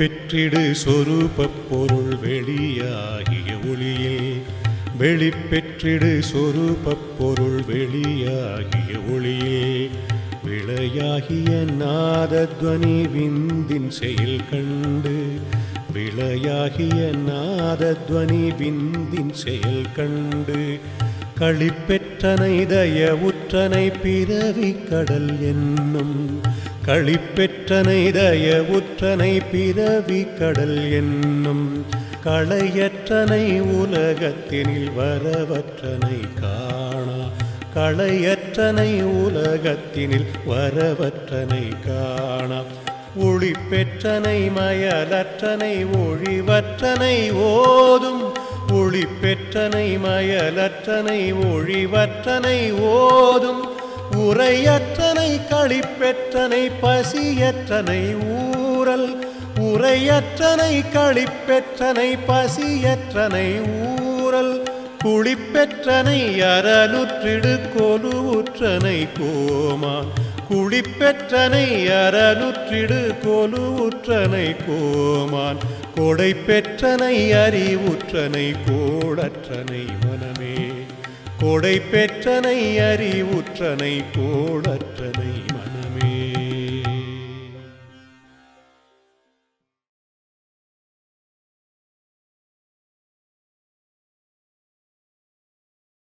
வெளிப்பெற்றிடு சொரூபப் பொருள் வெளியாகிய ஒளியில் வெளிப்பெற்றிடு சொரூபப் பொருள் வெளியாகிய ஒளியில் விளையாகிய நாதத்வனி விந்தின் செயல் கண்டு விளையாகிய நாதத்வனி விந்தின் செயல் கண்டு களிப்பெற்றனை தயவுற்றனை பிறவி கடல் என்னும் களிப்பெற்றனை தயவுற்றனை பிறவி கடல் என்னும் களையற்றனை உலகத்தினில் வரவற்றனை காணா களையற்றனை உலகத்தினில் வரவற்றனை காணா ஒளி பெற்றனை மயலற்றனை ஒழிவற்றனை ஓதும் ஒளி பெற்றனை மயலற்றனை ஒழிவற்றனை ஓதும் உரையற்றனை களிப்பெற்றனை பசியற்றனை ஊரல் உரையற்றனை களிப்பெற்றனை பசியற்றனை ஊரல் குளிப்பெற்றனை அறலுற்றிடு கொலுவுற்றனை கோமான் குளிப்பெற்றனை அறலுற்றிடு கொலுவுற்றனை கோமான் கொடை பெற்றனை அறிவுற்றனை கோடற்றனை மனமே கொடை பெற்றனை அறிவுற்றனை கோடற்றனை மனமே